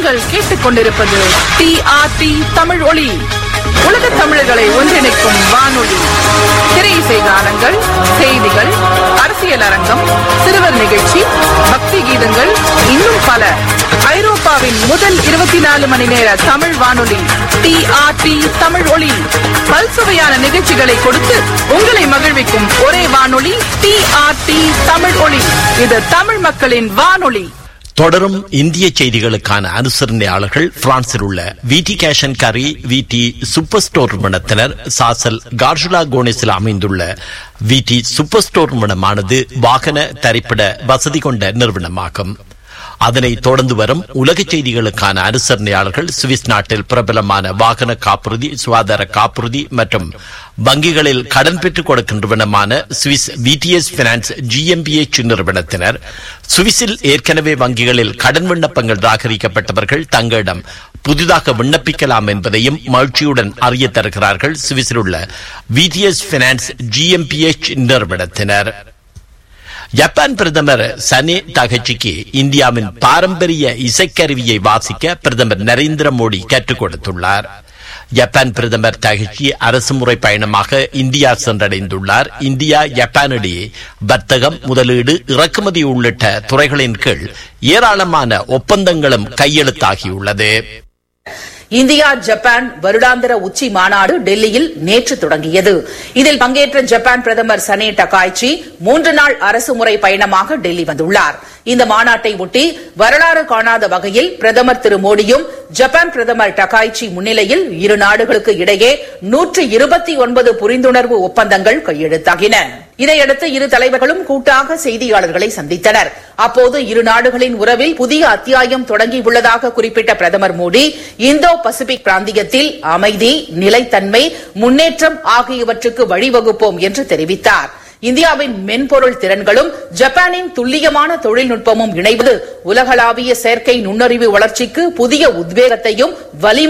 நீங்கள் கேட்டுக்கொண்டிருப்பது D R D Tamil ஒளி உலக தமிழர்களை ஒன்றிணைக்கும் வானொலி திரையிசை கானங்கள் செய்திகள் அரசியல் அரங்கம் சிறுவர் நிகழ்ச்சி பக்தி கீதங்கள் இன்னும் பல ஐரோப்பாவின் முதல் இருபத்தி நாலு மணி நேர தமிழ் வானொலி டி ஆர் டி தமிழ் ஒளி பல்சுவையான நிகழ்ச்சிகளை கொடுத்து உங்களை மகிழ்விக்கும் ஒரே வானொலி டி ஆர் டி தமிழ் ஒளி இது தமிழ் மக்களின் வானொலி தொடரும் இந்திய செய்திகளுக்கான அனுசரணையாளர்கள் பிரான்சில் உள்ள விடி கேஷன் கரி விடி சூப்பர் ஸ்டோர் நிறுவனத்தினர் சாசல் கார்ஜுலா கோனிஸில் அமைந்துள்ள விடி சூப்பர் ஸ்டோர் நிறுவனமானது வாகன தரிப்பிட வசதி கொண்ட நிறுவனமாகும் அதனை தொடர்ந்து வரும் உலக செய்திகளுக்கான அனுசரணையாளர்கள் சுவிஸ் நாட்டில் பிரபலமான வாகன காப்புறுதி சுகாதார காப்புறுதி மற்றும் வங்கிகளில் கடன் பெற்றுக் கொடுக்கின்றவனமான சுவிஸ் விடிஎஸ் பினான்ஸ் ஜிஎம்பிஎச் நிறுவனத்தினர் சுவிஸில் ஏற்கனவே வங்கிகளில் கடன் விண்ணப்பங்கள் ராகரிக்கப்பட்டவர்கள் தங்களிடம் புதிதாக விண்ணப்பிக்கலாம் என்பதையும் மகிழ்ச்சியுடன் அறிய தருகிறார்கள் சுவிஸில் உள்ள விடிஎஸ் பினான்ஸ் ஜிஎம்பிஎச் நிறுவனத்தினர் ஜப்பான் பிரதமர் சனே தகச்சிக்கு இந்தியாவின் பாரம்பரிய இசைக்கருவியை வாசிக்க பிரதமர் நரேந்திர மோடி கற்றுக் கொடுத்துள்ளார் ஜப்பான் பிரதமர் தகச்சி அரசுமுறை பயணமாக இந்தியா சென்றடைந்துள்ளார் இந்தியா ஜப்பான் இடையே வர்த்தகம் முதலீடு இறக்குமதி உள்ளிட்ட துறைகளின் கீழ் ஏராளமான ஒப்பந்தங்களும் கையெழுத்தாகியுள்ளது இந்தியா ஜப்பான் வருடாந்திர உச்சி மாநாடு டெல்லியில் நேற்று தொடங்கியது இதில் பங்கேற்ற ஜப்பான் பிரதமர் சனே டகாய்ச்சி மூன்று நாள் அரசுமுறை பயணமாக டெல்லி வந்துள்ளார் இந்த மாநாட்டை ஒட்டி வரலாறு காணாத வகையில் பிரதமர் திரு மோடியும் ஜப்பான் பிரதமர் டகாய்ச்சி முன்னிலையில் இரு நாடுகளுக்கு இடையே நூற்று இருபத்தி ஒன்பது புரிந்துணர்வு ஒப்பந்தங்கள் கையெழுத்தாகின இதையடுத்து இரு தலைவர்களும் கூட்டாக செய்தியாளர்களை சந்தித்தனர் அப்போது இரு நாடுகளின் உறவில் புதிய அத்தியாயம் தொடங்கியுள்ளதாக குறிப்பிட்ட பிரதமர் மோடி இந்தோ பசிபிக் பிராந்தியத்தில் அமைதி நிலைத்தன்மை முன்னேற்றம் ஆகியவற்றுக்கு வழிவகுப்போம் என்று தெரிவித்தார் இந்தியாவின் மென்பொருள் திறன்களும் ஜப்பானின் துல்லியமான தொழில்நுட்பமும் இணைவது உலகளாவிய செயற்கை நுண்ணறிவு வளர்ச்சிக்கு புதிய உத்வேகத்தையும் வலிமை